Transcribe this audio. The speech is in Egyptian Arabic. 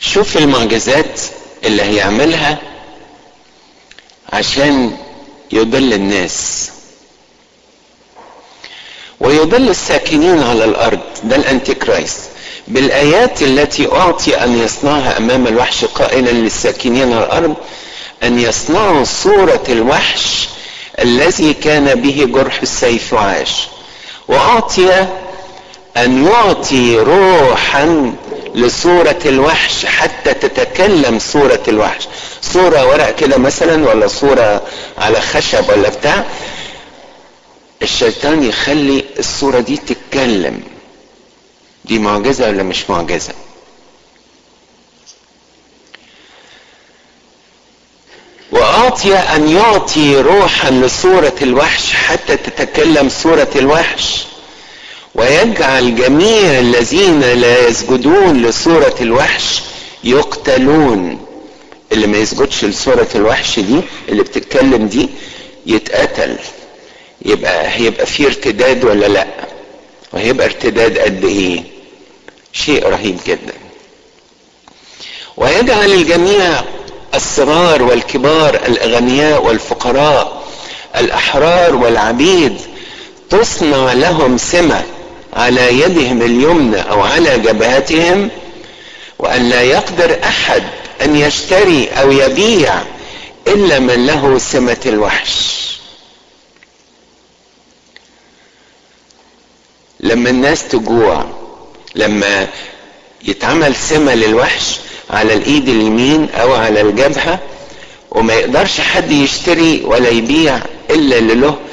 شوف المعجزات اللي هيعملها عشان يضل الناس ويضل الساكنين على الارض ده الانتي كرايست بالايات التي اعطي ان يصنعها امام الوحش قائلا للساكنين على الارض ان يصنعوا صوره الوحش الذي كان به جرح السيف وعاش واعطي ان يعطي روحا لصورة الوحش حتى تتكلم صورة الوحش صورة ورق كده مثلا ولا صورة على خشب ولا بتاع الشيطان يخلي الصورة دي تتكلم دي معجزة ولا مش معجزة وأعطي أن يعطي روحا لصورة الوحش حتى تتكلم صورة الوحش ويجعل جميع الذين لا يسجدون لصورة الوحش يقتلون اللي ما يسجدش لصورة الوحش دي اللي بتتكلم دي يتقتل يبقى هيبقى في ارتداد ولا لا وهيبقى ارتداد قد ايه شيء رهيب جدا ويجعل الجميع الصغار والكبار الاغنياء والفقراء الاحرار والعبيد تصنع لهم سمه على يدهم اليمنى او على جبهتهم وان لا يقدر احد ان يشتري او يبيع الا من له سمه الوحش لما الناس تجوع لما يتعمل سمة للوحش على الايد اليمين او على الجبهة وما يقدرش حد يشتري ولا يبيع الا اللي له